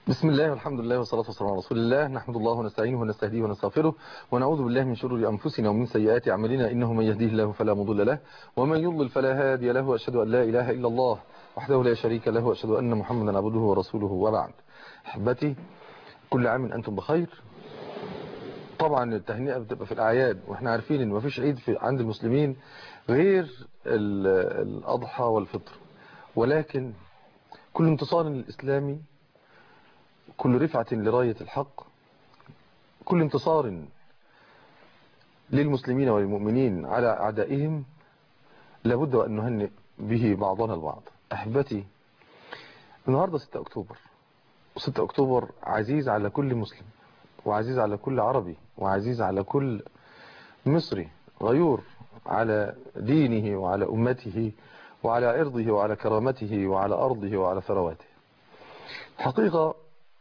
بسم الله والحمد لله والصلاة والسلام على رسول الله نحمد الله ونستعينه ونستهديه ونستغفره ونعوذ بالله من شرور أنفسنا ومن سيئات أعمالنا إنه من يهديه الله فلا مضل له ومن يضلل فلا هادي له وأشهد أن لا إله إلا الله وحده لا شريك له وأشهد أن محمدا عبده ورسوله وبعد أحبتي كل عام أنتم بخير طبعا التهنئة بتبقى في الأعياد وإحنا عارفين إن مفيش عيد في عند المسلمين غير الأضحى والفطر ولكن كل انتصار إسلامي كل رفعة لراية الحق كل انتصار للمسلمين والمؤمنين على أعدائهم لابد وأن نهنئ به بعضنا البعض أحبتي النهاردة 6 أكتوبر و6 أكتوبر عزيز على كل مسلم وعزيز على كل عربي وعزيز على كل مصري غيور على دينه وعلى أمته وعلى عرضه وعلى كرامته وعلى أرضه وعلى ثرواته حقيقة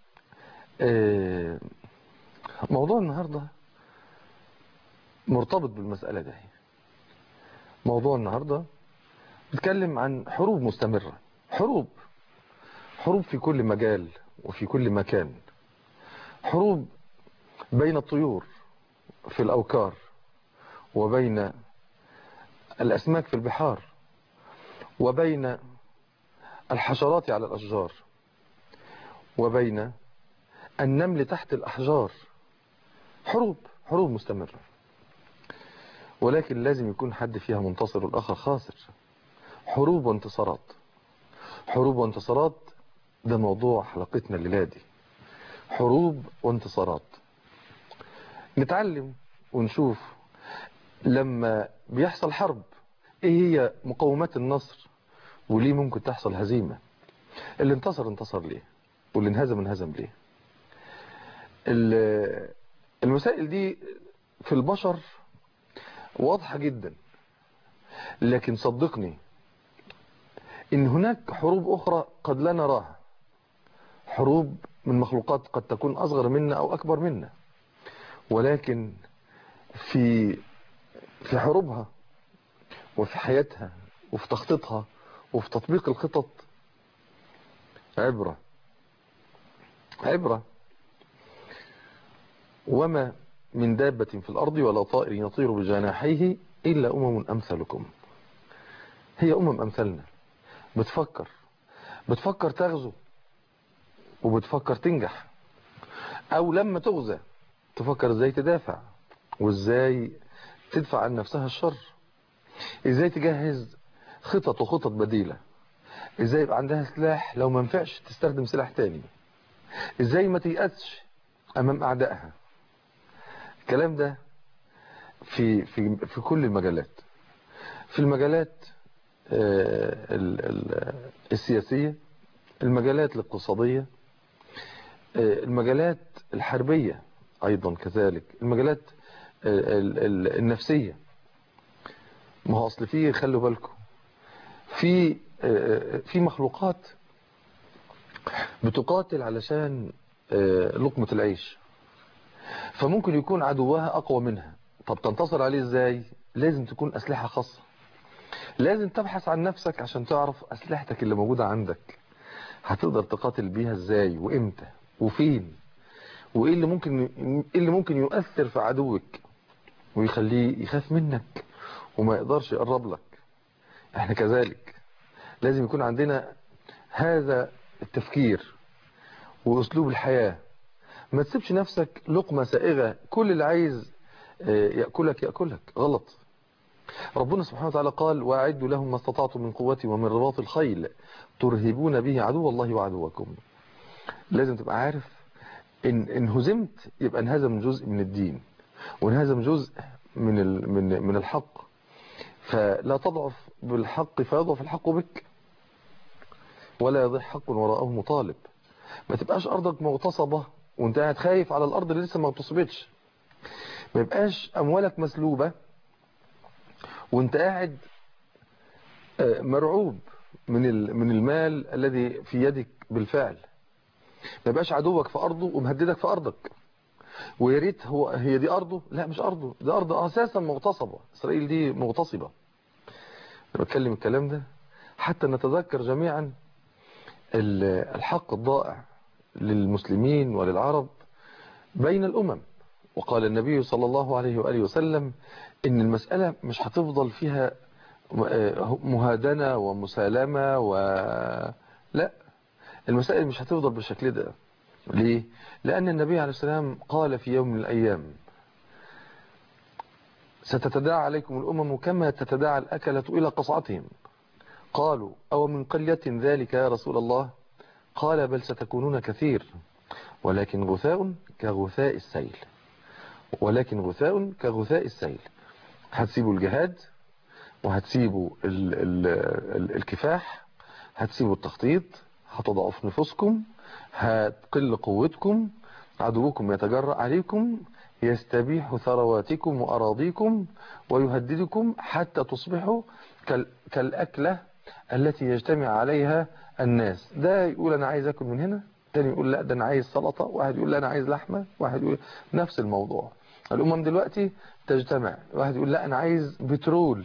موضوع النهاردة مرتبط بالمسألة ده موضوع النهاردة بيتكلم عن حروب مستمرة حروب حروب في كل مجال وفي كل مكان حروب بين الطيور في الأوكار وبين الأسماك في البحار وبين الحشرات على الأشجار وبين النمل تحت الأحجار حروب حروب مستمرة ولكن لازم يكون حد فيها منتصر والآخر خاسر حروب وانتصارات حروب وانتصارات ده موضوع حلقتنا الليلة دي حروب وانتصارات نتعلم ونشوف لما بيحصل حرب ايه هي مقومات النصر وليه ممكن تحصل هزيمة اللي انتصر انتصر ليه واللي انهزم انهزم ليه المسائل دي في البشر واضحة جدا لكن صدقني ان هناك حروب اخرى قد لا نراها حروب من مخلوقات قد تكون اصغر منا او اكبر منا ولكن في في حروبها وفي حياتها وفي تخطيطها وفي تطبيق الخطط عبرة عبرة وما من دابة في الأرض ولا طائر يطير بجناحيه إلا أمم أمثلكم هي أمم أمثلنا بتفكر بتفكر تغزو وبتفكر تنجح أو لما تغزى تفكر ازاي تدافع وازاي تدفع عن نفسها الشر ازاي تجهز خطط وخطط بديلة ازاي يبقى عندها سلاح لو ما نفعش تستخدم سلاح تاني ازاي ما تيأسش امام اعدائها الكلام ده في في في كل المجالات في المجالات السياسية المجالات الاقتصادية المجالات الحربية ايضا كذلك المجالات النفسية ما هو اصل فيه خلوا بالكم في في مخلوقات بتقاتل علشان لقمة العيش فممكن يكون عدوها اقوى منها طب تنتصر عليه ازاي لازم تكون اسلحة خاصة لازم تبحث عن نفسك عشان تعرف اسلحتك اللي موجودة عندك هتقدر تقاتل بيها ازاي وامتى وفين وايه اللي ممكن ايه اللي ممكن يؤثر في عدوك ويخليه يخاف منك وما يقدرش يقرب لك احنا كذلك لازم يكون عندنا هذا التفكير واسلوب الحياة ما تسيبش نفسك لقمة سائغة كل اللي عايز يأكلك يأكلك غلط ربنا سبحانه وتعالى قال واعدوا لهم ما استطعتم من قوة ومن رباط الخيل ترهبون به عدو الله وعدوكم لازم تبقى عارف ان ان هزمت يبقى انهزم جزء من الدين وانهزم جزء من ال من من الحق فلا تضعف بالحق فيضعف الحق بك ولا يضيع حق وراءه مطالب ما تبقاش ارضك مغتصبة وانت قاعد خايف على الارض اللي لسه ما اغتصبتش ما يبقاش اموالك مسلوبة وانت قاعد مرعوب من من المال الذي في يدك بالفعل ما يبقاش عدوك في ارضه ومهددك في ارضك ويا ريت هو هي دي ارضه لا مش ارضه دي ارض اساسا مغتصبه اسرائيل دي مغتصبه انا بتكلم الكلام ده حتى نتذكر جميعا الحق الضائع للمسلمين وللعرب بين الأمم وقال النبي صلى الله عليه وآله وسلم إن المسألة مش هتفضل فيها مهادنة ومسالمة و لا المسائل مش هتفضل بالشكل ده ليه؟ لأن النبي عليه السلام قال في يوم من الأيام ستتداعى عليكم الأمم كما تتداعى الأكلة إلى قصعتهم قالوا أو من قلة ذلك يا رسول الله قال بل ستكونون كثير ولكن غثاء كغثاء السيل ولكن غثاء كغثاء السيل هتسيبوا الجهاد وهتسيبوا ال ال ال الكفاح هتسيبوا التخطيط هتضعف نفوسكم هتقل قوتكم عدوكم يتجرأ عليكم يستبيح ثرواتكم وأراضيكم ويهددكم حتى تصبحوا كالأكلة التي يجتمع عليها الناس ده يقول أنا عايز أكل من هنا تاني يقول لا ده أنا عايز سلطة واحد يقول لا أنا عايز لحمة واحد يقول نفس الموضوع الأمم دلوقتي تجتمع واحد يقول لا أنا عايز بترول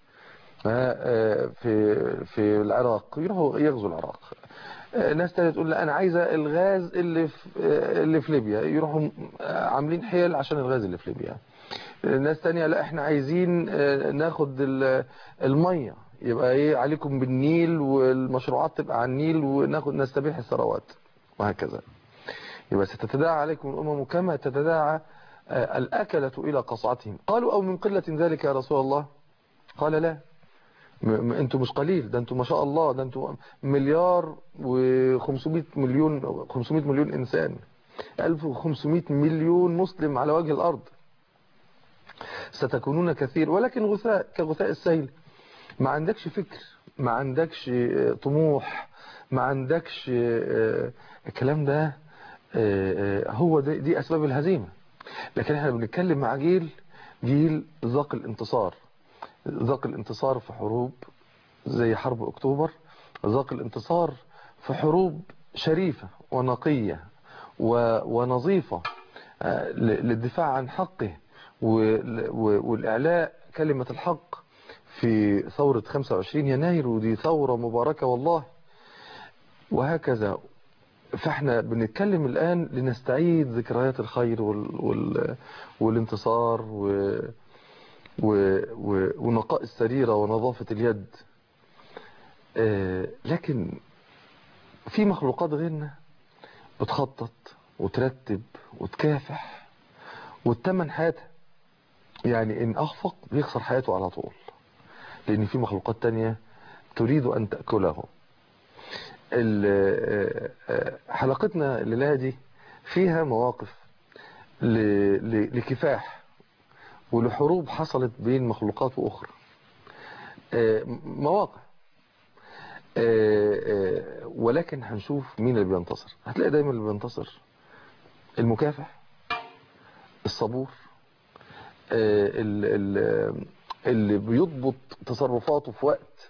في في العراق يروحوا يغزوا العراق ناس تانية تقول لا انا عايزه الغاز اللي في اللي في ليبيا يروحوا عاملين حيل عشان الغاز اللي في ليبيا ناس تانية لا احنا عايزين ناخد الميه يبقى ايه عليكم بالنيل والمشروعات تبقى على النيل وناخد نستبيح الثروات وهكذا يبقى ستتداعى عليكم الامم كما تتداعى الاكله الى قصعتهم قالوا او من قله ذلك يا رسول الله قال لا انتوا مش قليل ده انتوا ما شاء الله ده انتوا مليار و500 مليون 500 مليون انسان 1500 مليون مسلم على وجه الارض ستكونون كثير ولكن غثاء كغثاء السيل ما عندكش فكر ما عندكش طموح ما عندكش الكلام ده هو دي, دي اسباب الهزيمه لكن احنا بنتكلم مع جيل جيل ذاق الانتصار ذاق الانتصار في حروب زي حرب اكتوبر ذاق الانتصار في حروب شريفة ونقية ونظيفة للدفاع عن حقه والإعلاء كلمة الحق في ثورة 25 يناير ودي ثورة مباركة والله وهكذا فاحنا بنتكلم الآن لنستعيد ذكريات الخير وال وال والانتصار و و و ونقاء السريرة ونظافة اليد لكن في مخلوقات غيرنا بتخطط وترتب وتكافح وتمن حياتها يعني ان اخفق بيخسر حياته على طول لان في مخلوقات تانية تريد ان تأكله حلقتنا الليلة دي فيها مواقف لكفاح ولحروب حصلت بين مخلوقات واخرى مواقع ولكن هنشوف مين اللي بينتصر هتلاقي دايما اللي بينتصر المكافح الصبور اللي بيضبط تصرفاته في وقت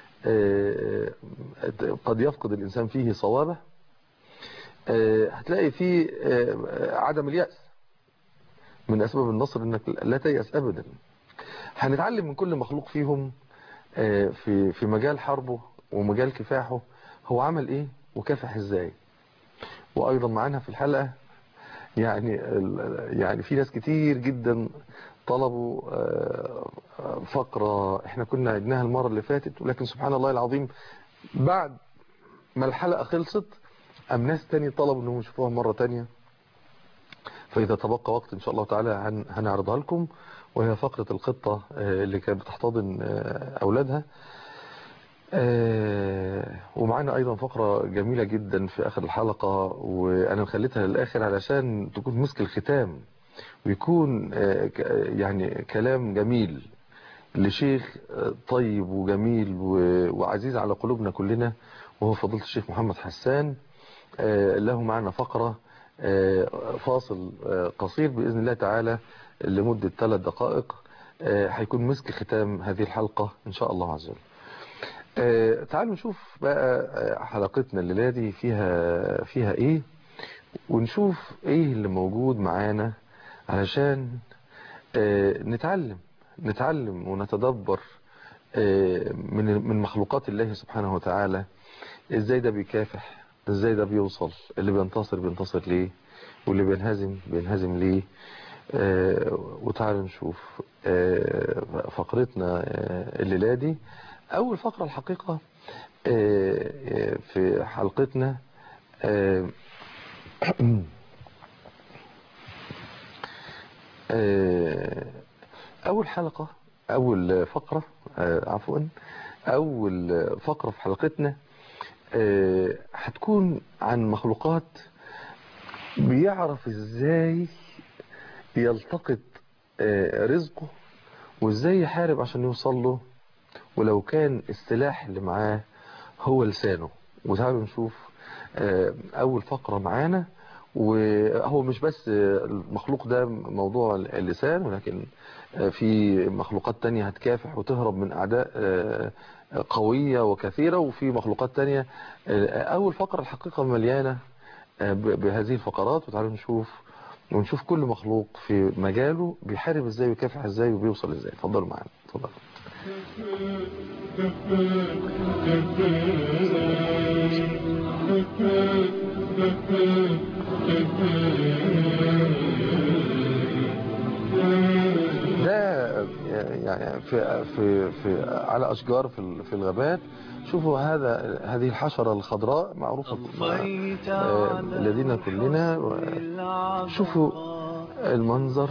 قد يفقد الإنسان فيه صوابه هتلاقي فيه عدم اليأس من أسباب النصر أنك لا تيأس أبدا هنتعلم من كل مخلوق فيهم في في مجال حربه ومجال كفاحه هو عمل ايه وكافح ازاي وايضا معانا في الحلقة يعني يعني في ناس كتير جدا طلبوا فقرة احنا كنا عدناها المرة اللي فاتت ولكن سبحان الله العظيم بعد ما الحلقة خلصت ام ناس تاني طلبوا انهم يشوفوها مرة تانية فاذا تبقى وقت ان شاء الله تعالى هنعرضها لكم وهي فقرة القطة اللي كانت بتحتضن اولادها ومعانا ايضا فقرة جميلة جدا في اخر الحلقة وانا خليتها للاخر علشان تكون مسك الختام ويكون يعني كلام جميل لشيخ طيب وجميل وعزيز على قلوبنا كلنا وهو فضيلة الشيخ محمد حسان له معنا فقرة فاصل قصير بإذن الله تعالى لمدة ثلاث دقائق هيكون مسك ختام هذه الحلقة إن شاء الله عز وجل تعالوا نشوف بقى حلقتنا الليلة دي فيها فيها ايه ونشوف ايه اللي موجود معانا علشان نتعلم نتعلم ونتدبر من من مخلوقات الله سبحانه وتعالى ازاي ده بيكافح ازاي ده بيوصل اللي بينتصر بينتصر ليه واللي بينهزم بينهزم ليه آه وتعالوا نشوف آه فقرتنا آه الليلة دي أول فقرة الحقيقة آه آه في حلقتنا آه آه أول حلقة أول فقرة آه عفوا أول فقرة في حلقتنا آه هتكون عن مخلوقات بيعرف ازاي يلتقط آه رزقه وازاي يحارب عشان يوصل له ولو كان السلاح اللي معاه هو لسانه وتعالوا نشوف آه أول فقرة معانا وهو مش بس المخلوق ده موضوع اللسان ولكن في مخلوقات تانية هتكافح وتهرب من أعداء قوية وكثيرة وفي مخلوقات تانية أول فقرة الحقيقة مليانة بهذه الفقرات وتعالوا نشوف ونشوف كل مخلوق في مجاله بيحارب ازاي ويكافح ازاي وبيوصل ازاي اتفضلوا معانا اتفضلوا ده يعني في في في على اشجار في في الغابات شوفوا هذا هذه الحشره الخضراء معروفه الذين كلنا شوفوا المنظر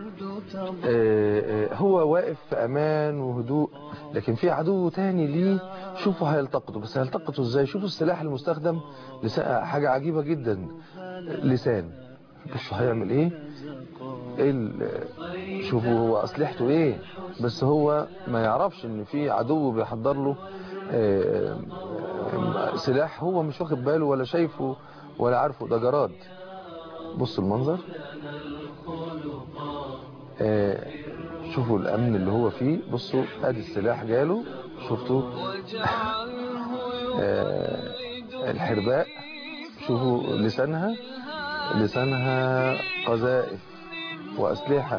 هو واقف في امان وهدوء لكن في عدو تاني ليه شوفوا هيلتقطوا بس هيلتقطوا ازاي شوفوا السلاح المستخدم حاجه عجيبه جدا لسان شوفوا هيعمل ايه ايه شوفوا هو اسلحته ايه بس هو ما يعرفش ان في عدو بيحضر له سلاح هو مش واخد باله ولا شايفه ولا عارفه ده جراد بصوا المنظر شوفوا الامن اللي هو فيه بصوا ادي السلاح جاله شفتوا الحرباء شوفوا لسانها لسانها قذائف وأسلحة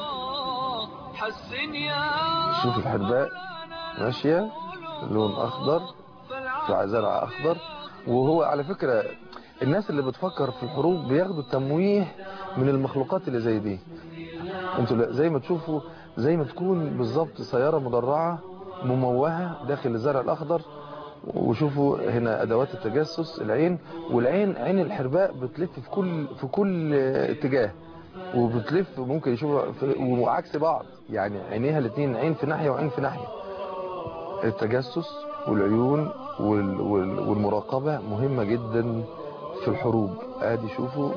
شوف الحرباء ماشية لون أخضر في زرع أخضر وهو على فكرة الناس اللي بتفكر في الحروب بياخدوا التمويه من المخلوقات اللي زي دي انتوا زي ما تشوفوا زي ما تكون بالظبط سيارة مدرعة مموهة داخل الزرع الأخضر وشوفوا هنا ادوات التجسس العين والعين عين الحرباء بتلف في كل في كل اتجاه وبتلف ممكن يشوفوا وعكس بعض يعني عينيها الاثنين عين في ناحيه وعين في ناحيه التجسس والعيون وال وال والمراقبه مهمه جدا في الحروب ادي شوفوا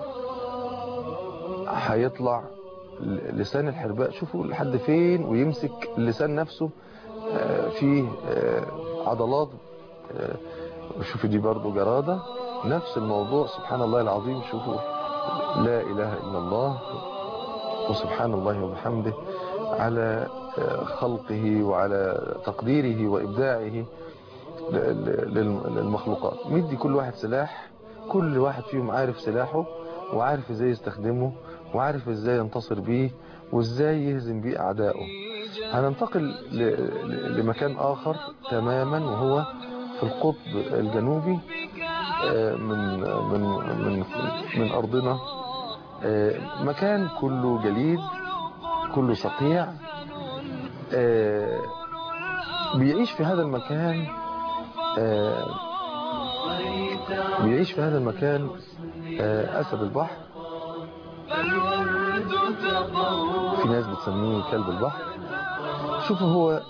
هيطلع لسان الحرباء شوفوا لحد فين ويمسك اللسان نفسه فيه عضلات وشوفوا دي برضو جرادة نفس الموضوع سبحان الله العظيم شوفوا لا إله إلا الله وسبحان الله وبحمده على خلقه وعلى تقديره وإبداعه للمخلوقات مدي كل واحد سلاح كل واحد فيهم عارف سلاحه وعارف ازاي يستخدمه وعارف ازاي ينتصر بيه وازاي يهزم بيه أعدائه هننتقل لمكان آخر تماما وهو في القطب الجنوبي من من من من أرضنا مكان كله جليد كله صقيع بيعيش في هذا المكان بيعيش في هذا المكان أسد البحر في ناس بتسميه كلب البحر شوفوا هو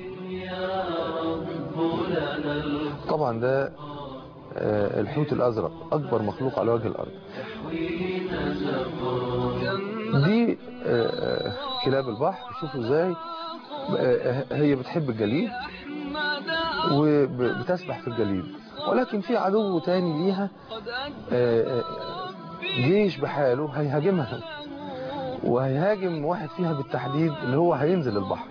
طبعا ده الحوت الأزرق أكبر مخلوق على وجه الأرض دي كلاب البحر شوفوا ازاي هي بتحب الجليد وبتسبح في الجليد ولكن في عدو تاني ليها جيش بحاله هيهاجمها وهيهاجم واحد فيها بالتحديد اللي هو هينزل البحر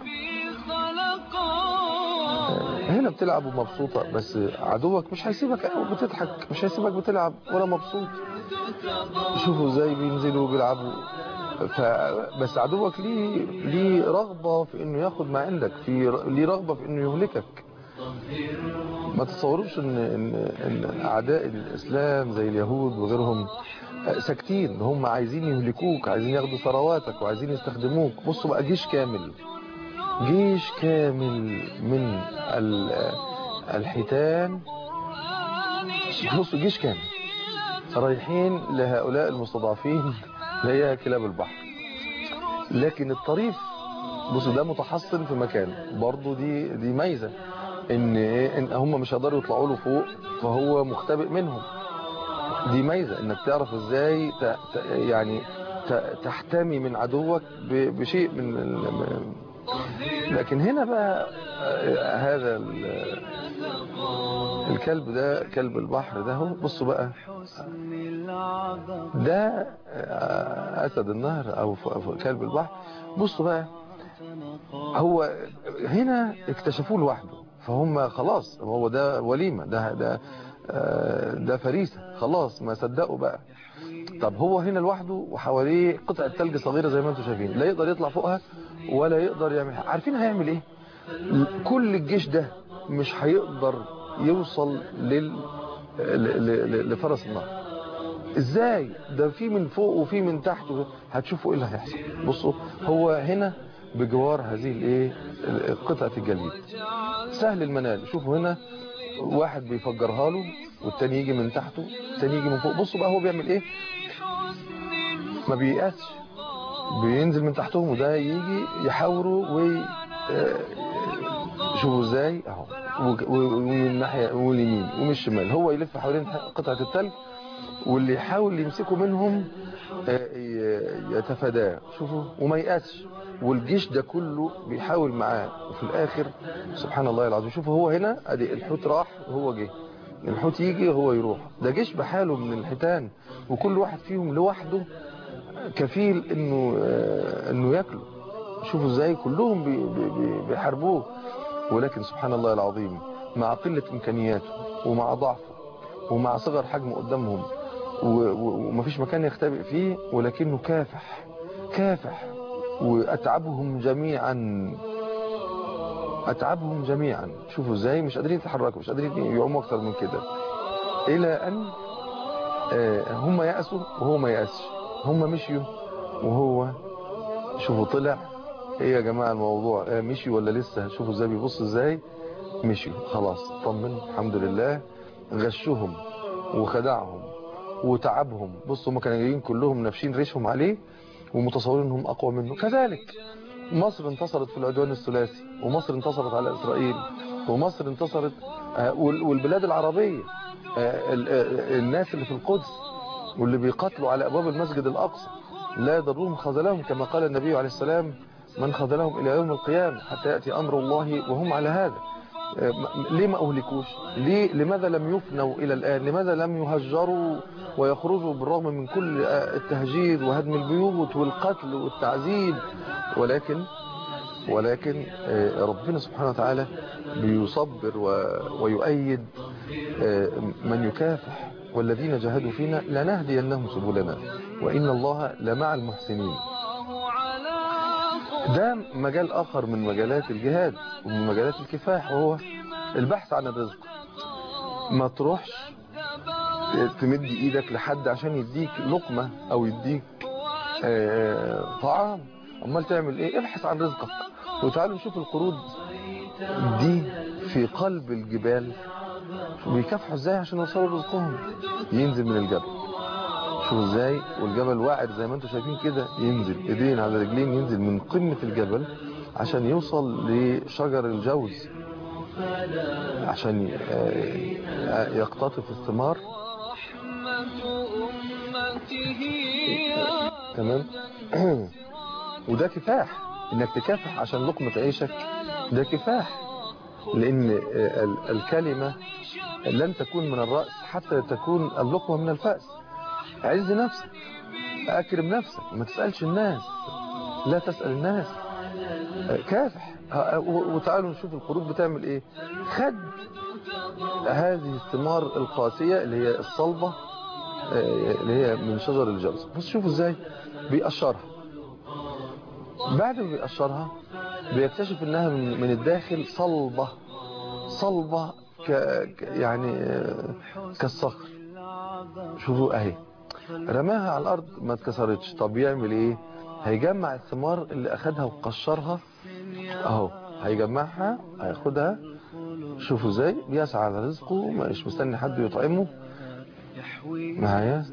هنا بتلعب ومبسوطة بس عدوك مش هيسيبك بتضحك مش هيسيبك بتلعب ولا مبسوط شوفوا ازاي بينزلوا وبيلعبوا ف... بس عدوك ليه ليه رغبة في انه ياخد ما عندك في ليه رغبة في انه يهلكك ما تتصوروش ان ان ان اعداء الاسلام زي اليهود وغيرهم ساكتين هم عايزين يهلكوك عايزين ياخدوا ثرواتك وعايزين يستخدموك بصوا بقى جيش كامل جيش كامل من الحيتان بصوا جيش كامل رايحين لهؤلاء المستضعفين اللي هي كلاب البحر لكن الطريف بصوا ده متحصن في مكان برضو دي دي ميزه ان ان هم مش هيقدروا يطلعوا له فوق فهو مختبئ منهم دي ميزه انك تعرف ازاي ت... يعني ت... تحتمي من عدوك ب... بشيء من ال... لكن هنا بقى هذا الكلب ده كلب البحر ده هو بصوا بقى ده أسد النهر أو كلب البحر بصوا بقى هو هنا اكتشفوه لوحده فهم خلاص هو ده وليمة ده ده ده فريسة خلاص ما صدقوا بقى طب هو هنا لوحده وحواليه قطعة ثلج صغيرة زي ما انتم شايفين لا يقدر يطلع فوقها ولا يقدر يعمل عارفين هيعمل ايه كل الجيش ده مش هيقدر يوصل لل لفرس النهر ازاي ده في من فوق وفي من تحت هتشوفوا ايه اللي هيحصل بصوا هو هنا بجوار هذه الايه قطعه الجليد سهل المنال شوفوا هنا واحد بيفجرها له والتاني يجي من تحته التاني يجي من فوق بصوا بقى هو بيعمل ايه ما بييأسش بينزل من تحتهم وده يجي يحاوروا وي شوفوا ازاي اهو ومن الناحيه واليمين ومن الشمال هو يلف حوالين قطعه الثلج واللي يحاول يمسكه منهم يتفاداه شوفوا وما يقاسش والجيش ده كله بيحاول معاه وفي الاخر سبحان الله العظيم شوفوا هو هنا ادي الحوت راح وهو جه الحوت يجي وهو يروح ده جيش بحاله من الحيتان وكل واحد فيهم لوحده كفيل انه انه ياكله شوفوا ازاي كلهم بي بي بيحاربوه ولكن سبحان الله العظيم مع قلة امكانياته ومع ضعفه ومع صغر حجمه قدامهم ومفيش مكان يختبئ فيه ولكنه كافح كافح واتعبهم جميعا اتعبهم جميعا شوفوا ازاي مش قادرين يتحركوا مش قادرين يعوموا اكتر من كده الى ان هم يأسوا وهو ما يأسش هم مشيوا وهو شوفوا طلع ايه يا جماعة الموضوع اه مشي ولا لسه شوفوا ازاي بيبص ازاي مشيوا خلاص طمن الحمد لله غشهم وخدعهم وتعبهم بصوا هم كانوا جايين كلهم نافشين ريشهم عليه ومتصورين انهم اقوى منه كذلك مصر انتصرت في العدوان الثلاثي ومصر انتصرت على اسرائيل ومصر انتصرت اه والبلاد العربية اه الناس اللي في القدس واللي بيقاتلوا على ابواب المسجد الاقصى لا يضرهم خذلهم كما قال النبي عليه السلام من خذلهم إلى يوم القيامة حتى يأتي أمر الله وهم على هذا ليه ما أهلكوش ليه لماذا لم يفنوا إلى الآن لماذا لم يهجروا ويخرجوا بالرغم من كل التهجير وهدم البيوت والقتل والتعذيب ولكن ولكن ربنا سبحانه وتعالى بيصبر ويؤيد من يكافح والذين جاهدوا فينا لنهدينهم سبلنا وإن الله لمع المحسنين ده مجال آخر من مجالات الجهاد ومن مجالات الكفاح وهو البحث عن الرزق ما تروحش تمد ايدك لحد عشان يديك لقمة او يديك طعام امال تعمل ايه ابحث عن رزقك وتعالوا نشوف القرود دي في قلب الجبال بيكافحوا ازاي عشان يوصلوا رزقهم ينزل من الجبل شوفوا ازاي والجبل واعر زي ما انتم شايفين كده ينزل ايدين على رجلين ينزل من قمة الجبل عشان يوصل لشجر الجوز عشان يقتطف الثمار تمام وده كفاح انك تكافح عشان لقمة عيشك ده كفاح لان الكلمة لن تكون من الرأس حتى تكون اللقمة من الفأس عز نفسك اكرم نفسك ما تسألش الناس لا تسأل الناس كافح وتعالوا نشوف القرود بتعمل ايه خد هذه الثمار القاسية اللي هي الصلبة اللي هي من شجر الجوز بص شوفوا ازاي بيقشرها بعد ما بيقشرها بيكتشف انها من الداخل صلبة صلبة ك... ك- يعني آه، كالصخر شوفوا اهي رماها على الارض ما اتكسرتش طب يعمل ايه هيجمع الثمار اللي اخدها وقشرها اهو هيجمعها هياخدها شوفوا ازاي بيسعى على رزقه مش مستني حد يطعمه معايا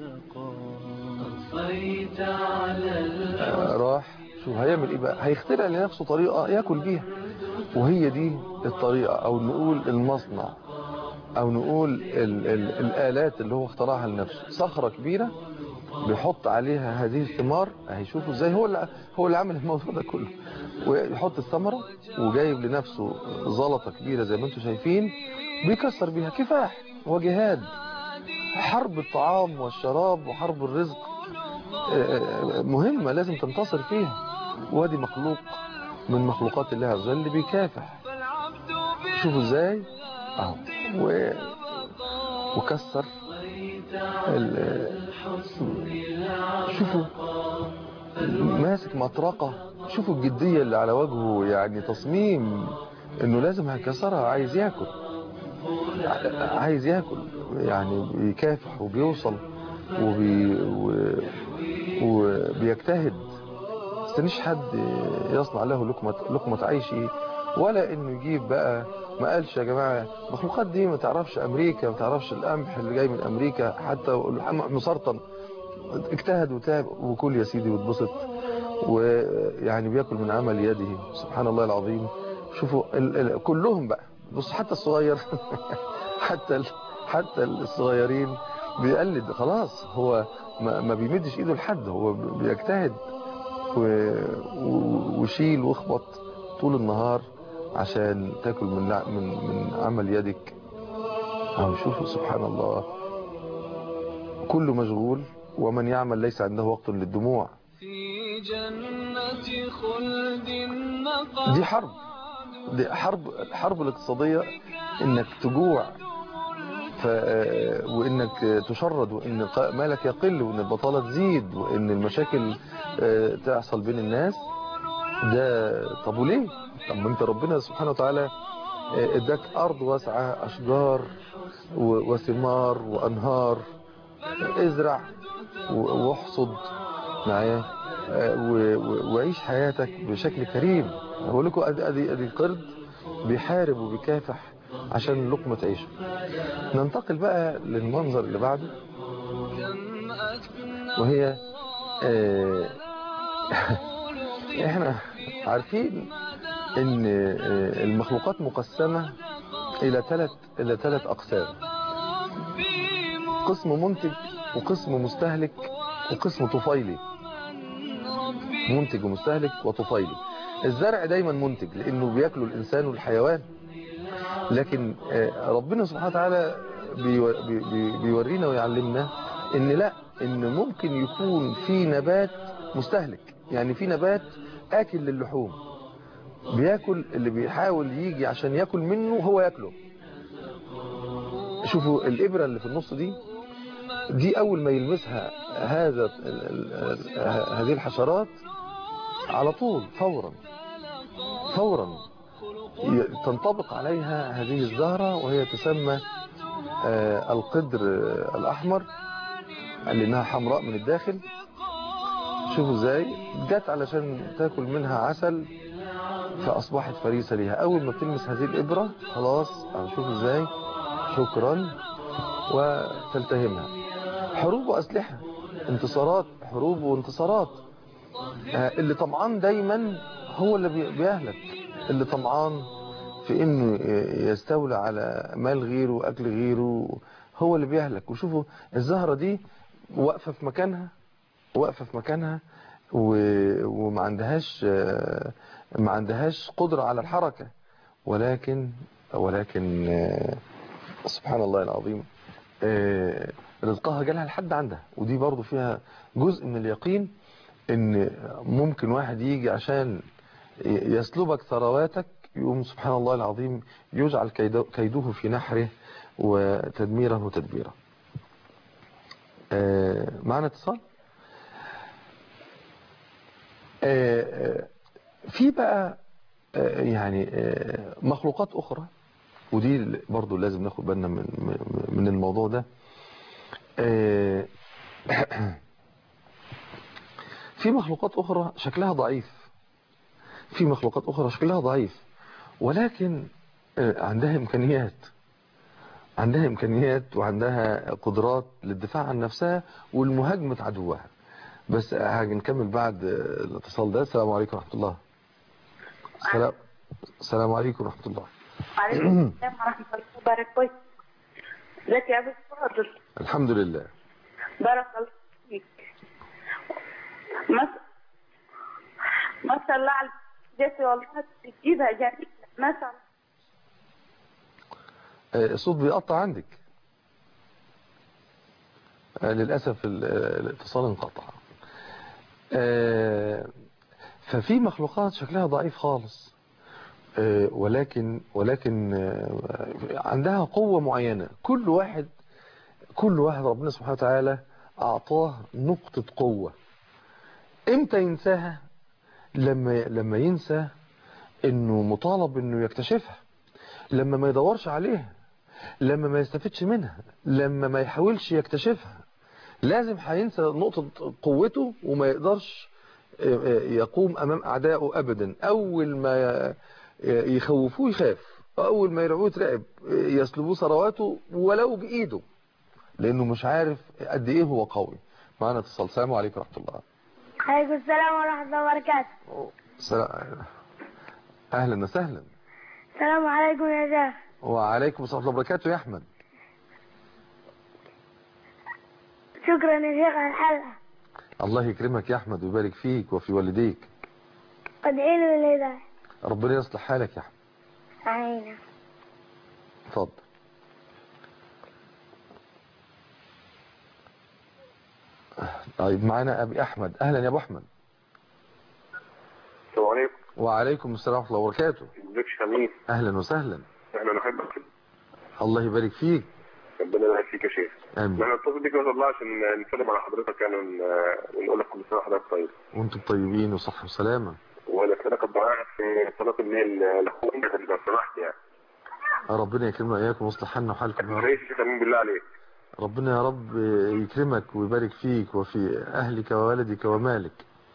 آه، راح شوف هيعمل ايه بقى هيخترع لنفسه طريقة ياكل بيها وهي دي الطريقة او نقول المصنع او نقول ال ال الالات اللي هو اخترعها لنفسه صخرة كبيرة بيحط عليها هذه الثمار هيشوفوا ازاي هو اللي هو اللي عامل الموضوع ده كله ويحط الثمرة وجايب لنفسه زلطة كبيرة زي ما انتم شايفين بيكسر بيها كفاح وجهاد حرب الطعام والشراب وحرب الرزق آه، مهمة لازم تنتصر فيها وادي مخلوق من مخلوقات الله عز وجل بيكافح شوفوا ازاي اهو و... وكسر ال... شوفوا ماسك مطرقة شوفوا الجدية اللي على وجهه يعني تصميم انه لازم هيكسرها عايز ياكل عايز ياكل يعني بيكافح وبيوصل وبي... و... وبيجتهد استنيش حد يصنع له لقمة, لقمة عيشي ولا انه يجيب بقى ما قالش يا جماعة المخلوقات دي ما تعرفش امريكا ما تعرفش القمح اللي جاي من امريكا حتى اللحم مسرطن اجتهد وتعب وكل يا سيدي واتبسط ويعني بياكل من عمل يده سبحان الله العظيم شوفوا ال ال كلهم بقى بص حتى الصغير حتى ال حتى الصغيرين بيقلد خلاص هو ما, ما بيمدش ايده لحد هو بيجتهد وشيل واخبط طول النهار عشان تاكل من من من عمل يدك اهو شوفوا سبحان الله كله مشغول ومن يعمل ليس عنده وقت للدموع في جنة خلد دي حرب دي حرب الحرب الاقتصادية انك تجوع ف... وانك تشرد وان مالك يقل وان البطالة تزيد وان المشاكل تحصل بين الناس ده طب وليه طب ما انت ربنا سبحانه وتعالى اداك ارض واسعة اشجار وثمار وانهار ازرع واحصد معايا وعيش حياتك بشكل كريم بقول لكم ادي ادي ادي قرد بيحارب وبيكافح عشان لقمة عيشه ننتقل بقى للمنظر اللي بعده وهي اه احنا عارفين ان المخلوقات مقسمة الى ثلاث الى ثلاث اقسام قسم منتج وقسم مستهلك وقسم طفيلي منتج ومستهلك وطفيلي الزرع دايما منتج لانه بياكله الانسان والحيوان لكن ربنا سبحانه وتعالى بيورينا ويعلمنا ان لا ان ممكن يكون في نبات مستهلك يعني في نبات اكل للحوم بياكل اللي بيحاول يجي عشان ياكل منه هو ياكله شوفوا الابرة اللي في النص دي دي اول ما يلمسها هذا هذه الحشرات على طول فورا فورا تنطبق عليها هذه الزهرة وهي تسمى القدر الأحمر لأنها حمراء من الداخل شوفوا ازاي جت علشان تاكل منها عسل فأصبحت فريسة ليها أول ما بتلمس هذه الإبرة خلاص شوفوا ازاي شكرا وتلتهمها حروب وأسلحة انتصارات حروب وانتصارات اللي طمعان دايما هو اللي بيهلك اللي طمعان في انه يستولى على مال غيره واكل غيره هو اللي بيهلك وشوفوا الزهرة دي واقفة في مكانها واقفة في مكانها وما عندهاش ما عندهاش قدرة على الحركة ولكن ولكن سبحان الله العظيم رزقها جالها لحد عندها ودي برضو فيها جزء من اليقين ان ممكن واحد يجي عشان يسلبك ثرواتك يقوم سبحان الله العظيم يجعل كيده في نحره وتدميره تدبيرا معنا اتصال في بقى يعني مخلوقات أخرى ودي برضو لازم ناخد بالنا من من- من الموضوع ده آه، في مخلوقات أخرى شكلها ضعيف في مخلوقات أخرى شكلها ضعيف ولكن آه، عندها إمكانيات عندها إمكانيات وعندها قدرات للدفاع عن نفسها والمهاجمة عدوها بس هاجي نكمل بعد آه، الاتصال ده السلام عليكم ورحمة الله السلام السلام عليكم ورحمة الله وعليكم السلام ورحمة الله وبركاته ازيك يا أبو فاضل الحمد لله بارك الله فيك ما ما شاء الله على جاتي والله تجيبها جميلة ما شاء الله آه، الصوت بيقطع عندك آه، للأسف ال- آه، الاتصال انقطع آه، ففي مخلوقات شكلها ضعيف خالص آه، ولكن ولكن آه، عندها قوة معينة كل واحد كل واحد ربنا سبحانه وتعالى أعطاه نقطة قوة امتى ينساها لما لما ينسى انه مطالب انه يكتشفها لما ما يدورش عليها لما ما يستفدش منها لما ما يحاولش يكتشفها لازم هينسى نقطة قوته وما يقدرش يقوم أمام أعدائه أبدا أول ما يخوفوه يخاف أول ما يرعوه يترعب يسلبوه ثرواته ولو بإيده لأنه مش عارف قد إيه هو قوي معنا اتصال السلام عليكم ورحمة الله عليكم السلام ورحمة الله وبركاته السلام أهلا وسهلا السلام عليكم يا جاه وعليكم السلام ورحمة الله وبركاته يا أحمد شكرا يا شيخ على الحلقة الله يكرمك يا أحمد ويبارك فيك وفي والديك ادعي لي بالهداية ربنا يصلح حالك يا أحمد آمين اتفضل طيب معانا أبي أحمد أهلا يا أبو أحمد السلام عليكم وعليكم السلام ورحمة الله وبركاته ازيك يا شميل أهلا وسهلا احنا نحبك الله يبارك فيك ربنا يبارك فيك يا شيخ آمين احنا نتصل بيك والله عشان نسلم على حضرتك يعني ون- ونقول لك كل سنه وحضرتك طيب وانتم طيبين وصحة وسلامة ونسالك الدعاء في صلاه الليل لاخونا لو سمحت يعني ربنا يكرمنا وإياكم ويصلح حالنا وحالكم يا رب ليش يا شيخ امين بالله عليك ربنا يا رب يكرمك ويبارك فيك وفي أهلك وولدك ومالك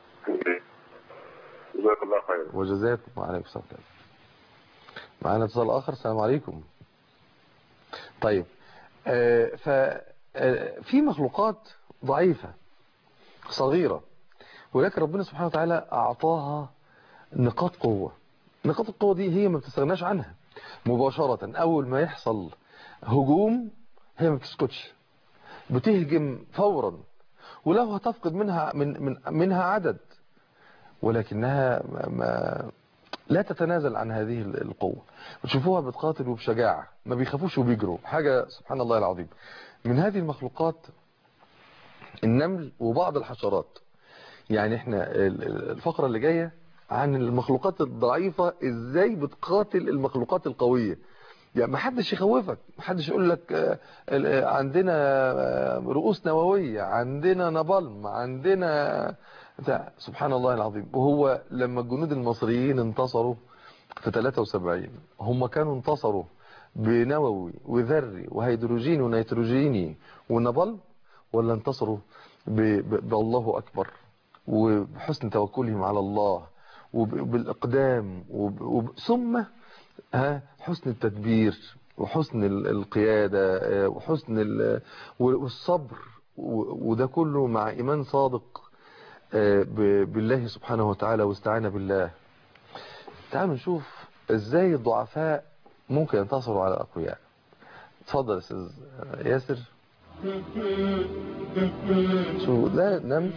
جزاك الله خير وجزاكم وعليكم السلام معانا اتصال آخر السلام عليكم طيب آه، ف آه، في مخلوقات ضعيفة صغيرة ولكن ربنا سبحانه وتعالى أعطاها نقاط قوة نقاط القوة دي هي ما بتستغناش عنها مباشرة أول ما يحصل هجوم هي ما بتسكتش بتهجم فورا ولو هتفقد منها من من منها عدد ولكنها ما ما لا تتنازل عن هذه القوة وتشوفوها بتقاتل وبشجاعة ما بيخافوش وبيجروا حاجة سبحان الله العظيم من هذه المخلوقات النمل وبعض الحشرات يعني احنا ال- ال- الفقرة اللي جاية عن المخلوقات الضعيفة ازاي بتقاتل المخلوقات القوية يعني ما حدش يخوفك ما حدش يقول لك آه، ال- آه، عندنا آه، رؤوس نووية عندنا نابلم عندنا بتاع سبحان الله العظيم وهو لما الجنود المصريين انتصروا في 73 هم كانوا انتصروا بنووي وذري وهيدروجيني ونيتروجيني ونابلم ولا انتصروا ب- ب- بالله أكبر وبحسن توكلهم على الله وبالإقدام وب- وب- ثم ها حسن التدبير وحسن ال- القيادة آه، وحسن ال- والصبر و- وده كله مع إيمان صادق آه، ب- بالله سبحانه وتعالى واستعانة بالله تعالوا نشوف ازاي الضعفاء ممكن ينتصروا على الأقوياء اتفضل يا استاذ ياسر شو ده نمل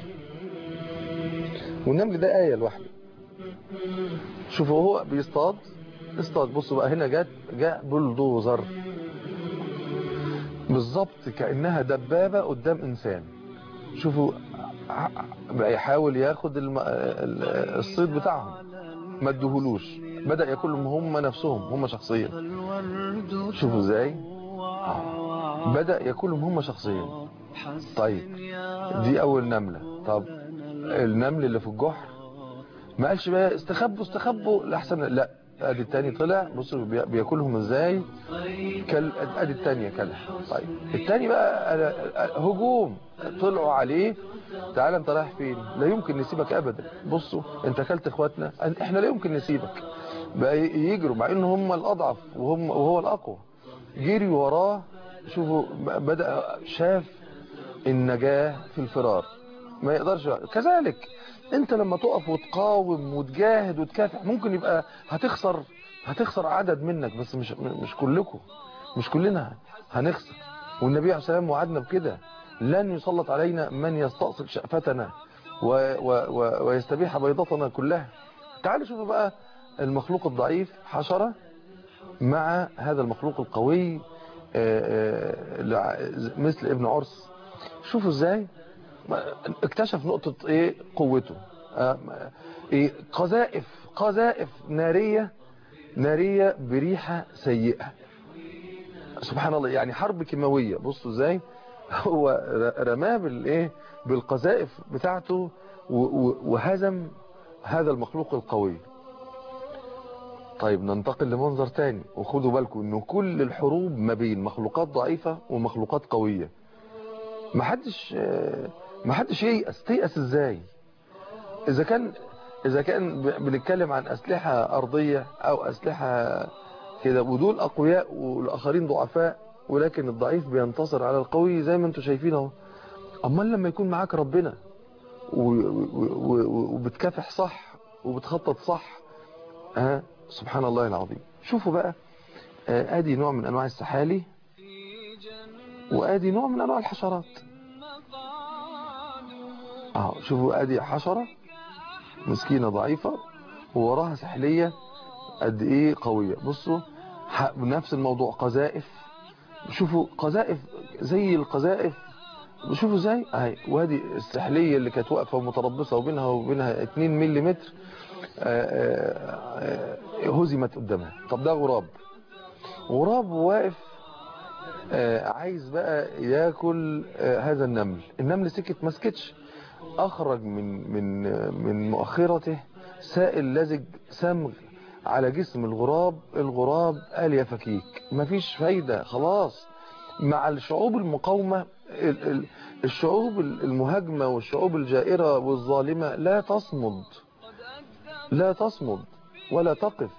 والنمل ده آية لوحده شوفوا هو بيصطاد اصطاد بصوا بقى هنا جت جاء بلدوزر بالظبط كأنها دبابة قدام إنسان شوفوا ع- بقى يحاول ياخد الم... ال- الصيد بتاعهم ما ادهولوش بدأ ياكلهم هم نفسهم هم شخصيا شوفوا ازاي آه. بدأ ياكلهم هم شخصيا طيب دي أول نملة طب النمل اللي في الجحر ما قالش بقى استخبوا استخبوا لحسن لا ادي التاني طلع بصوا بي- بياكلهم ازاي كل ادي التانية كلها طيب التاني بقى أنا- هجوم طلعوا عليه تعالى انت رايح فين لا يمكن نسيبك ابدا بصوا انت اكلت اخواتنا احنا لا يمكن نسيبك بقى ي- يجروا مع ان هم الاضعف وهم وهو الاقوى جري وراه شوفوا بدأ شاف النجاة في الفرار ما يقدرش كذلك انت لما تقف وتقاوم وتجاهد وتكافح ممكن يبقى هتخسر هتخسر عدد منك بس مش مش كلكم مش كلنا هنخسر والنبي عليه الصلاه والسلام وعدنا بكده لن يسلط علينا من يستأصل شأفتنا و و و ويستبيح بيضتنا كلها تعالوا شوفوا بقى المخلوق الضعيف حشرة مع هذا المخلوق القوي آه، آه، لع- مثل ابن عرس شوفوا ازاي اكتشف نقطة ايه قوته آه، ايه قذائف قذائف نارية نارية بريحة سيئة سبحان الله يعني حرب كيماوية بصوا ازاي هو ر- رماه بالايه بالقذائف بتاعته و- و- وهزم هذا المخلوق القوي طيب ننتقل لمنظر تاني وخدوا بالكم انه كل الحروب ما بين مخلوقات ضعيفة ومخلوقات قوية محدش آه، محدش ييأس تيأس ازاي اذا كان اذا كان ب- بنتكلم عن اسلحة ارضية او اسلحة كده ودول اقوياء والاخرين ضعفاء ولكن الضعيف بينتصر على القوي زي ما انتم شايفين اهو امال لما يكون معاك ربنا و- و- و- وبتكافح صح وبتخطط صح ها سبحان الله العظيم شوفوا بقى آه، ادي نوع من انواع السحالي وادي نوع من انواع الحشرات اهو شوفوا ادي حشرة مسكينة ضعيفة ووراها سحلية قد ايه قوية بصوا ح- نفس الموضوع قذائف شوفوا قذائف زي القذائف شوفوا ازاي اهي وادي السحلية اللي كانت واقفة ومتربصة وبينها وبينها 2 ملم هزمت قدامها طب ده غراب غراب واقف آه، عايز بقى ياكل آه، هذا النمل النمل سكت ما سكتش اخرج من من آه، من مؤخرته سائل لزج سمغ على جسم الغراب الغراب قال يا فكيك مفيش فايدة خلاص مع الشعوب المقاومة ال- ال- الشعوب المهاجمة والشعوب الجائرة والظالمة لا تصمد لا تصمد ولا تقف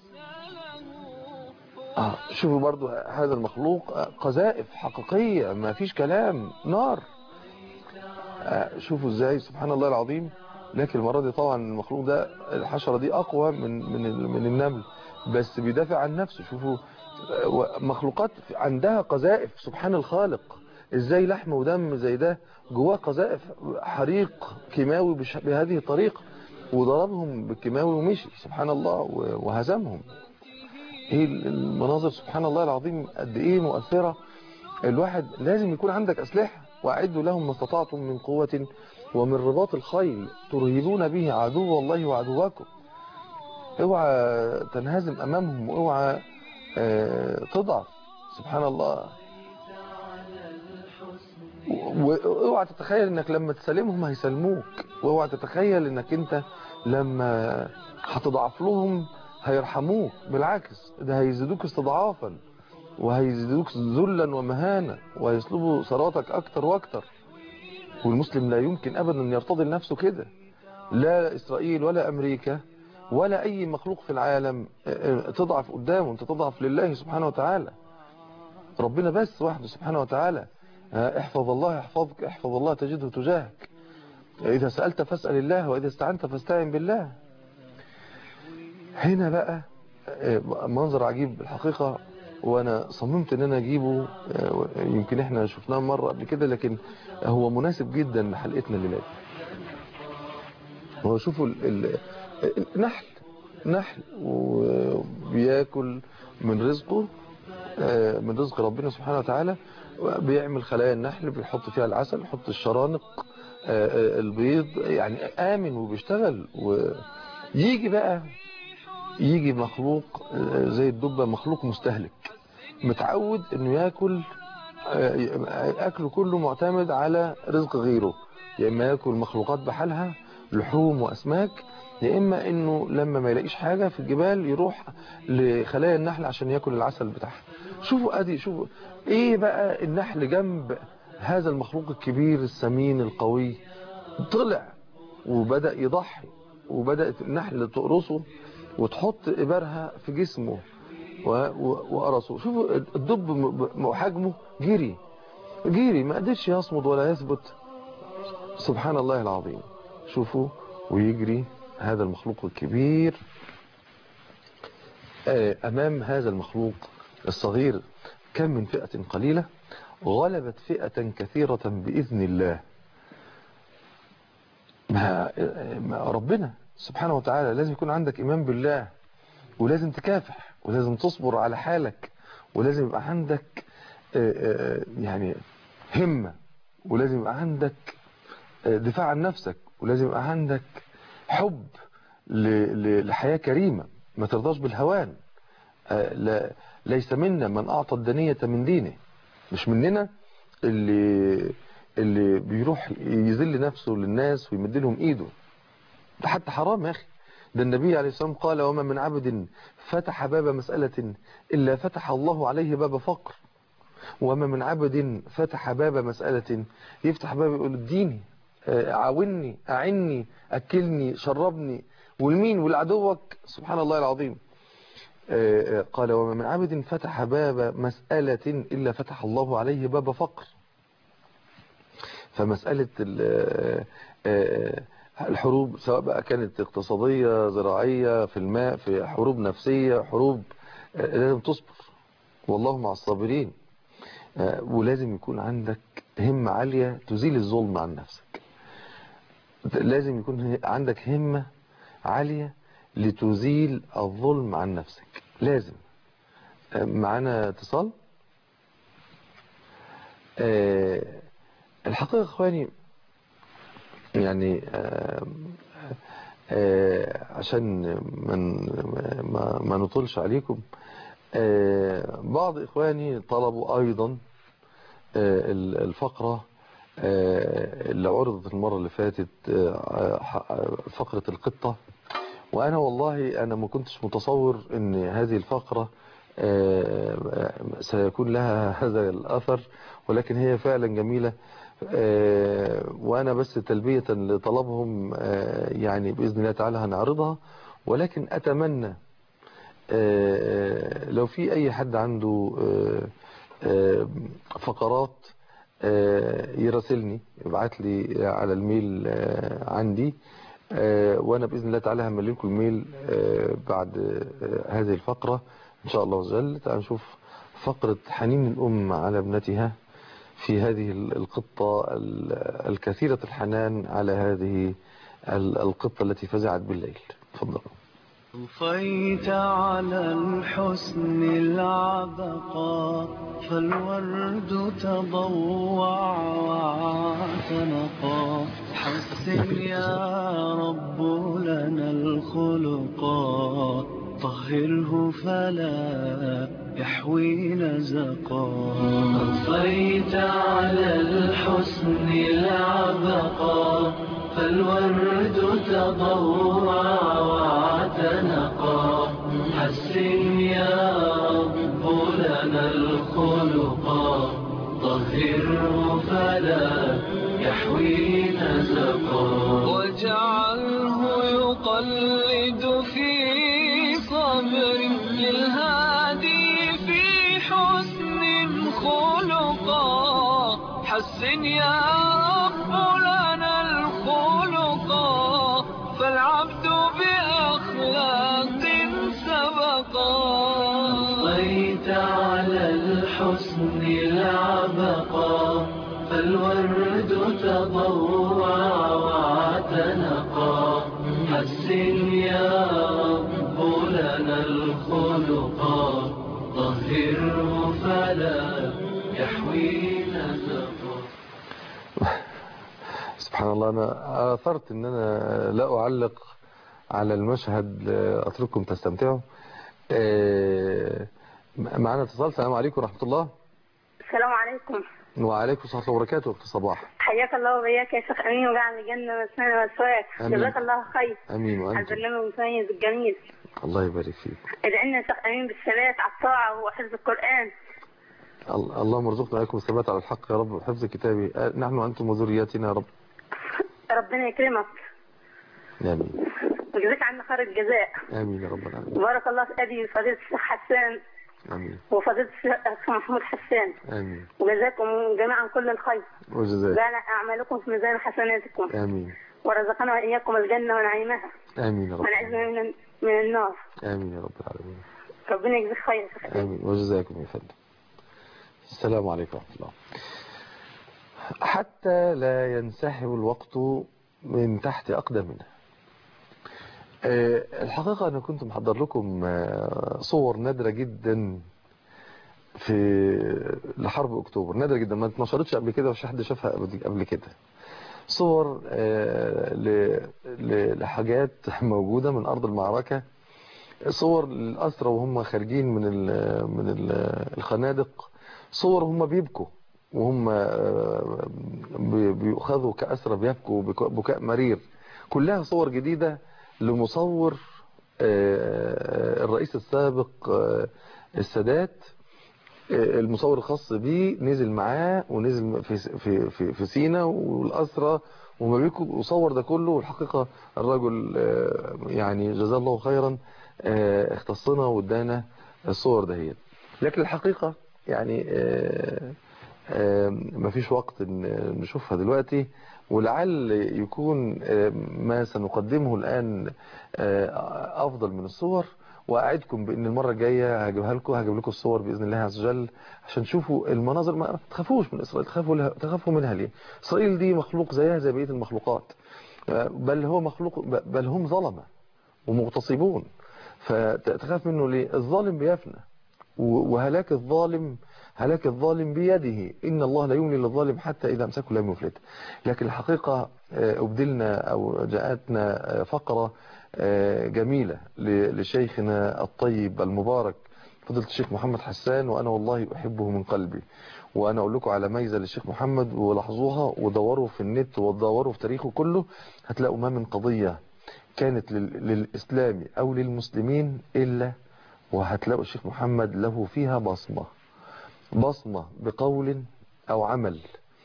آه شوفوا برضو هذا المخلوق آه، قذائف حقيقية ما فيش كلام نار آه شوفوا ازاي سبحان الله العظيم لكن المرة دي طبعا المخلوق ده الحشرة دي اقوى من من ال- من النمل بس بيدافع عن نفسه شوفوا آه، و- مخلوقات عندها قذائف سبحان الخالق ازاي لحم ودم زي ده جواه قذائف حريق كيماوي بش- بهذه الطريقة وضربهم بالكيماوي ومشي سبحان الله و- وهزمهم ايه المناظر سبحان الله العظيم قد ايه مؤثرة الواحد لازم يكون عندك اسلحة واعدوا لهم ما استطعتم من قوة ومن رباط الخيل ترهبون به عدو الله وعدوكم اوعى تنهزم امامهم واوعى آه، تضعف سبحان الله واوعى تتخيل انك لما تسلمهم هيسلموك واوعى تتخيل انك انت لما هتضعف لهم هيرحموك بالعكس ده هيزيدوك استضعافا وهيزيدوك ذلا ومهانة وهيسلبوا ثروتك اكتر واكتر والمسلم لا يمكن ابدا يرتضي لنفسه كده لا اسرائيل ولا امريكا ولا اي مخلوق في العالم تضعف قدامه انت تضعف لله سبحانه وتعالى ربنا بس وحده سبحانه وتعالى احفظ الله يحفظك احفظ الله تجده تجاهك إذا سألت فاسأل الله وإذا استعنت فاستعن بالله هنا بقى منظر عجيب بالحقيقة وأنا صممت أن أنا أجيبه يمكن إحنا شفناه مرة قبل كده لكن هو مناسب جدا لحلقتنا الليلة دي هو شوفوا النحل نحل وبياكل من رزقه من رزق ربنا سبحانه وتعالى بيعمل خلايا النحل بيحط فيها العسل بيحط الشرانق البيض يعني آمن وبيشتغل ويجي بقى يجي مخلوق زي الدبة مخلوق مستهلك متعود انه ياكل اكله كله معتمد على رزق غيره يا اما ياكل مخلوقات بحالها لحوم وأسماك يا إما إنه لما ما يلاقيش حاجة في الجبال يروح لخلايا النحل عشان ياكل العسل بتاعها شوفوا أدي شوفوا إيه بقى النحل جنب هذا المخلوق الكبير السمين القوي طلع وبدأ يضحي وبدأت النحل تقرصه وتحط إبرها في جسمه و- و- وقرصه شوفوا الدب م- م- حجمه جري جري ما قدرش يصمد ولا يثبت سبحان الله العظيم شوفوا ويجري هذا المخلوق الكبير آه، أمام هذا المخلوق الصغير كم من فئة قليلة غلبت فئة كثيرة بإذن الله ما ما ربنا سبحانه وتعالى لازم يكون عندك إيمان بالله ولازم تكافح ولازم تصبر على حالك ولازم يبقى عندك آه، آه، يعني همة ولازم يبقى عندك آه، دفاع عن نفسك ولازم يبقى عندك حب ل- ل- لحياة كريمة ما ترضاش بالهوان آه، لا ليس منا من أعطى الدنية من دينه مش مننا اللي اللي بيروح يذل نفسه للناس ويمد لهم ايده ده حتى حرام يا اخي ده النبي عليه الصلاة والسلام قال وما من عبد فتح باب مسألة إلا فتح الله عليه باب فقر وما من عبد فتح باب مسألة يفتح باب يقول اديني آه، عاوني أعني أكلني شربني والمين والعدوك سبحان الله العظيم آه، آه، قال وما من عبد فتح باب مسألة إلا فتح الله عليه باب فقر فمسألة ال- آه، آه، الحروب سواء بقى كانت اقتصادية زراعية في الماء في حروب نفسية حروب آه، لازم تصبر والله مع الصابرين آه، ولازم يكون عندك همة عالية تزيل الظلم عن نفسك لازم يكون عندك همة عالية لتزيل الظلم عن نفسك لازم آه، معانا اتصال آه، الحقيقة يا اخواني يعني آه، آه، عشان من ما, ما نطولش عليكم آه، بعض إخواني طلبوا أيضا آه، ال- الفقرة آه، اللي عرضت المرة اللي فاتت آه، ح- فقرة القطة وأنا والله أنا ما كنتش متصور أن هذه الفقرة آه، سيكون لها هذا الأثر ولكن هي فعلا جميلة آه، وأنا بس تلبية لطلبهم آه، يعني بإذن الله تعالى هنعرضها ولكن أتمنى آه، لو في أي حد عنده آه، آه، فقرات آه، يراسلني يبعت لي على الميل آه، عندي آه، وأنا بإذن الله تعالى هملي لكم الميل آه، بعد آه، هذه الفقرة إن شاء الله عز وجل تعالوا نشوف فقرة حنين الأم على ابنتها في هذه القطة ال- الكثيرة الحنان على هذه ال- القطة التي فزعت بالليل تفضلوا طفيت على الحسن العبقى فالورد تضوع واعتنقا حسن يا رب لنا الخلقا طهره فلا يحوي نزقا طفيت على الحسن العبقا فالورد تضوع واعتنقا حسن يا رب لنا الخلقا طهره فلا يحوي نزقا واجعله يقلد في صبر للهادي في حسن خلقا حسن يا رب لنا الخلقا فالعبد بأخلاق سبقا طيت على الحسن العبقا فالورد تضوع واعتنقا حسن يا رب لنا الخلقا طهره فلا يحوي نزقا سبحان الله أنا أثرت أن أنا لا أعلق على المشهد أترككم تستمتعوا آه، معنا اتصال السلام عليكم ورحمة الله السلام عليكم وعليكم السلام ورحمة الله وبركاته أخت صباح حياك الله وبياك يا شيخ امين وجعل الجنه مسنا مسواك آمين. جزاك الله خير أمين على وأنت البرنامج المميز الجميل الله يبارك فيك ادعي لنا يا شيخ امين بالثبات على الطاعه وحفظ القران ال- اللهم ارزقنا وإياكم الثبات على الحق يا رب وحفظ كتابي آه، نحن وأنتم وذرياتنا يا رب ربنا يكرمك آمين ويجزيك عنا خير الجزاء آمين يا رب العالمين بارك الله في ابي وفضيله الشيخ حسان آمين وفضيله الشيخ محمود حسان آمين وجزاكم جميعا كل الخير وجزاك جعل اعمالكم في ميزان حسناتكم آمين ورزقنا واياكم الجنه ونعيمها آمين يا رب ونعزنا من من النار آمين يا رب العالمين ربنا يجزيك خير يا شيخ أمين. آمين وجزاكم يا فندم السلام عليكم ورحمة الله حتى لا ينسحب الوقت من تحت أقدامنا آه، الحقيقة أنا كنت محضر لكم آه، صور نادرة جدا في لحرب أكتوبر نادرة جدا ما اتنشرتش قبل كده مش حد شافها قبل قبل كده صور آه، ل- ل- لحاجات موجودة من أرض المعركة صور الأسرى وهم خارجين من ال من ال الخنادق صور هم بيبكوا وهم آه، بي- بيؤخذوا كأسرى بيبكوا بك- بكاء مرير كلها صور جديدة لمصور آه، الرئيس السابق آه، السادات آه، المصور الخاص بيه نزل معاه ونزل في في في, في سينا والأسرى وما بيكوا وصور ده كله والحقيقة الرجل آه، يعني جزاه الله خيرا آه، اختصنا وادانا الصور دهيت لكن الحقيقة يعني آه، آه، مفيش وقت إن نشوفها دلوقتي ولعل يكون آه، ما سنقدمه الآن آه، أفضل من الصور وأعدكم بأن المرة الجاية هجيبها لكم هجيب لكم الصور بإذن الله عز وجل عشان تشوفوا المناظر ما تخافوش من إسرائيل تخافوا, لها تخافوا منها ليه إسرائيل دي مخلوق زيها زي بقية المخلوقات آه، بل هو مخلوق بل هم ظلمة ومغتصبون فتخاف منه ليه الظالم بيفنى و- وهلاك الظالم هلاك الظالم بيده إن الله لا يملي للظالم حتى إذا أمسكه لم يفلت لكن الحقيقة آه، أبدلنا أو جاءتنا آه، فقرة آه، جميلة ل- لشيخنا الطيب المبارك فضلت الشيخ محمد حسان وأنا والله أحبه من قلبي وأنا أقول لكم على ميزة للشيخ محمد ولاحظوها ودوروا في النت ودوروا في تاريخه كله هتلاقوا ما من قضية كانت لل- للإسلام أو للمسلمين إلا وهتلاقوا الشيخ محمد له فيها بصمة بصمة بقول أو عمل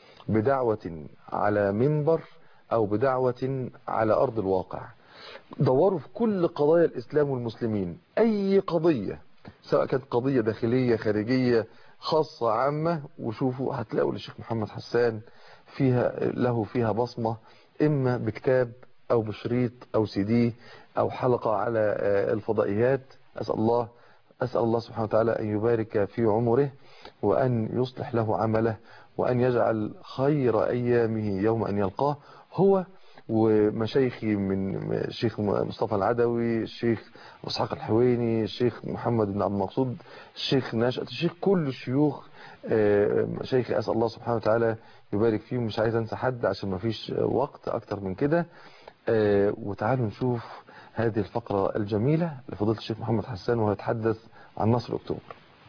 بدعوة على منبر أو بدعوة على أرض الواقع دوروا في كل قضايا الإسلام والمسلمين أي قضية سواء كانت قضية داخلية خارجية خاصة عامة وشوفوا هتلاقوا للشيخ محمد حسان فيها له فيها بصمة إما بكتاب أو بشريط أو سي دي أو حلقة على آه، الفضائيات أسأل الله أسأل الله سبحانه وتعالى أن يبارك في عمره وأن يصلح له عمله وأن يجعل خير أيامه يوم أن يلقاه هو ومشايخي من الشيخ مصطفى العدوي الشيخ اسحاق الحويني الشيخ محمد بن عبد المقصود الشيخ ناشئة الشيخ كل الشيوخ آه، مشايخي أسأل الله سبحانه وتعالى يبارك فيهم مش عايز أنسى حد عشان ما فيش وقت أكتر من كده آه، وتعالوا نشوف هذه الفقرة الجميلة لفضيلة الشيخ محمد حسان وهو يتحدث عن نصر أكتوبر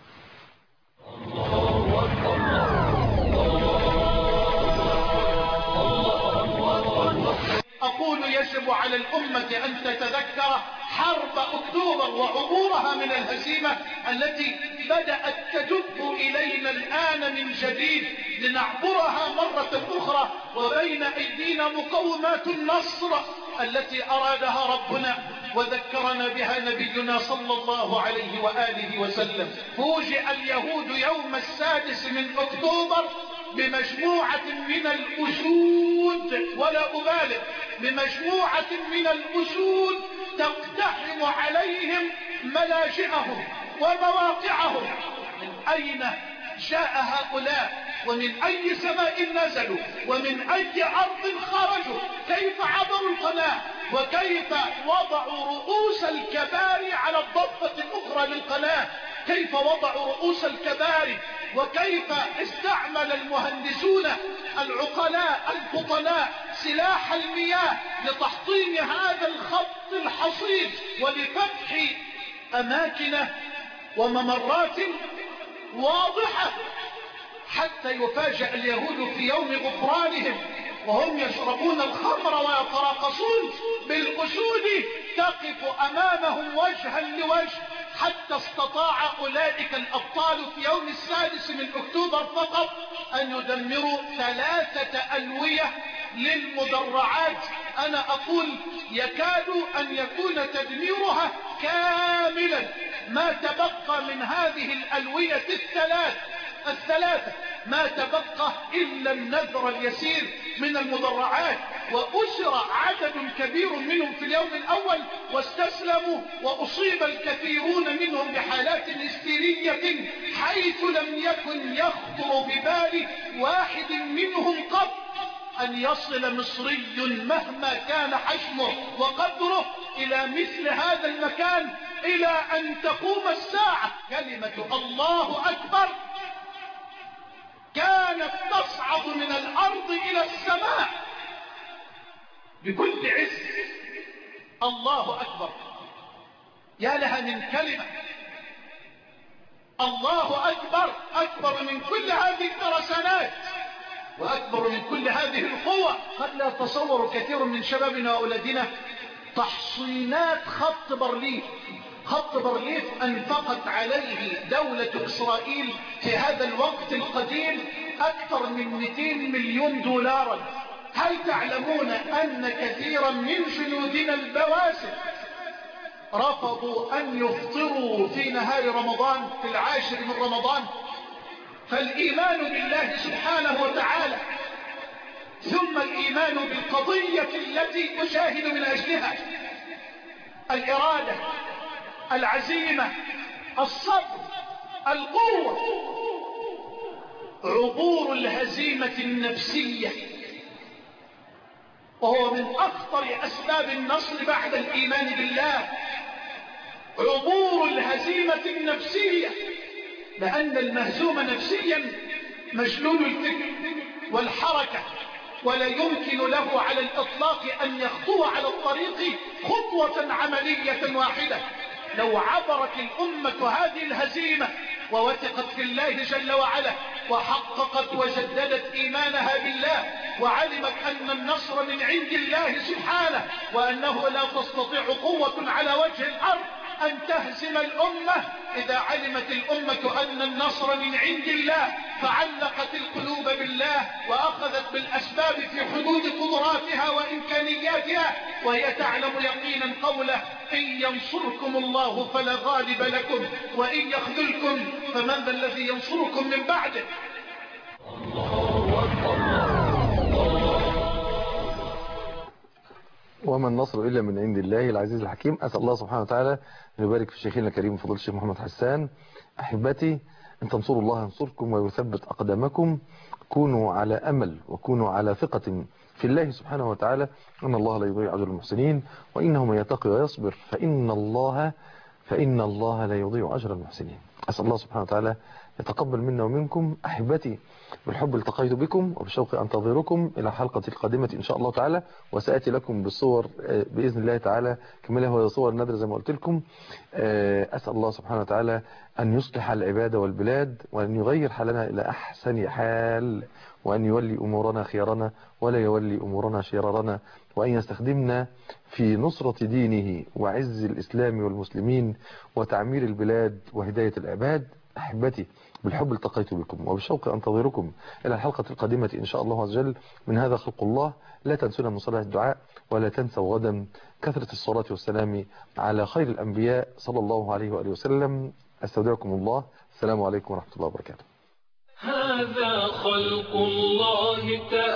أقول يجب على الأمة أن تتذكر حرب أكتوبر وعبورها من الهزيمة التي بدأت تدب إلينا الآن من جديد لنعبرها مرة أخرى وبين أيدينا مقومات النصر التي أرادها ربنا وذكرنا بها نبينا صلى الله عليه وآله وسلم فوجئ اليهود يوم السادس من أكتوبر بمجموعة من الأسود ولا أبالغ بمجموعة من الأسود تقتحم عليهم ملاجئهم ومواقعهم من أين جاء هؤلاء ومن أي سماء نزلوا ومن أي أرض خرجوا كيف عبروا القناة وكيف وضعوا رؤوس الكباري على الضفة الأخرى للقناة كيف وضعوا رؤوس الكباري وكيف استعمل المهندسون العقلاء الفطناء سلاح المياه لتحطيم هذا الخط الحصين ولفتح أماكن وممرات واضحة حتى يفاجأ اليهود في يوم غفرانهم وهم يشربون الخمر ويتراقصون بالأسود تقف أمامهم وجها لوجه حتى استطاع أولئك الأبطال في يوم السادس من أكتوبر فقط أن يدمروا ثلاثة ألوية للمدرعات أنا أقول يكاد أن يكون تدميرها كاملا ما تبقى من هذه الألوية الثلاث الثلاثة ما تبقى إلا النذر اليسير من المدرعات وأسر عدد كبير منهم في اليوم الأول واستسلموا وأصيب الكثيرون منهم بحالات هستيرية حيث لم يكن يخطر ببال واحد منهم قط أن يصل مصري مهما كان حجمه وقدره إلى مثل هذا المكان إلى أن تقوم الساعة كلمة الله أكبر كانت تصعد من الأرض إلى السماء بكل عز الله أكبر يا لها من كلمة الله أكبر أكبر من كل هذه الترسانات وأكبر من كل هذه القوة قد لا يتصور كثير من شبابنا وأولادنا تحصينات خط برليف خط برليف أنفقت عليه دولة إسرائيل في هذا الوقت القديم أكثر من 200 مليون دولارا هل تعلمون أن كثيرا من جنودنا البواسل رفضوا أن يفطروا في نهار رمضان في العاشر من رمضان فالإيمان بالله سبحانه وتعالى ثم الإيمان بالقضية التي أشاهد من أجلها الإرادة العزيمة الصبر القوة عبور الهزيمة النفسية وهو من أخطر أسباب النصر بعد الإيمان بالله عبور الهزيمة النفسية لأن المهزوم نفسيا مجنون الفكر والحركة ولا يمكن له على الإطلاق أن يخطو على الطريق خطوة عملية واحدة لو عبرت الأمة هذه الهزيمة ووثقت في الله جل وعلا وحققت وجددت إيمانها بالله وعلمت أن النصر من عند الله سبحانه وأنه لا تستطيع قوة على وجه الأرض أن تهزم الأمة إذا علمت الأمة أن النصر من عند الله فعلقت القلوب بالله وأخذت بالأسباب في حدود قدراتها وإمكانياتها وهي تعلم يقينا قوله إن ينصركم الله فلا غالب لكم وإن يخذلكم فمن ذا الذي ينصركم من بعده وما النصر إلا من عند الله العزيز الحكيم أسأل الله سبحانه وتعالى أن يبارك في شيخنا الكريم فضل الشيخ محمد حسان أحبتي أن تنصروا الله ينصركم ويثبت أقدامكم كونوا على أمل وكونوا على ثقة في الله سبحانه وتعالى أن الله لا يضيع أجر المحسنين وإنه من يتقي ويصبر فإن الله فإن الله لا يضيع أجر المحسنين أسأل الله سبحانه وتعالى يتقبل منا ومنكم أحبتي بالحب التقيت بكم وبالشوق أنتظركم إلى الحلقة القادمة إن شاء الله تعالى وسأتي لكم بالصور بإذن الله تعالى كما له صور نادرة زي ما قلت لكم أسأل الله سبحانه وتعالى أن يصلح العباد والبلاد وأن يغير حالنا إلى أحسن حال وأن يولي أمورنا خيارنا ولا يولي أمورنا شرارنا وأن يستخدمنا في نصرة دينه وعز الإسلام والمسلمين وتعمير البلاد وهداية العباد أحبتي بالحب التقيت بكم وبالشوق أنتظركم إلى الحلقة القادمة إن شاء الله عز وجل من هذا خلق الله لا تنسونا من صلاة الدعاء ولا تنسوا غدا كثرة الصلاة والسلام على خير الأنبياء صلى الله عليه وآله وسلم أستودعكم الله السلام عليكم ورحمة الله وبركاته هذا خلق الله تعالى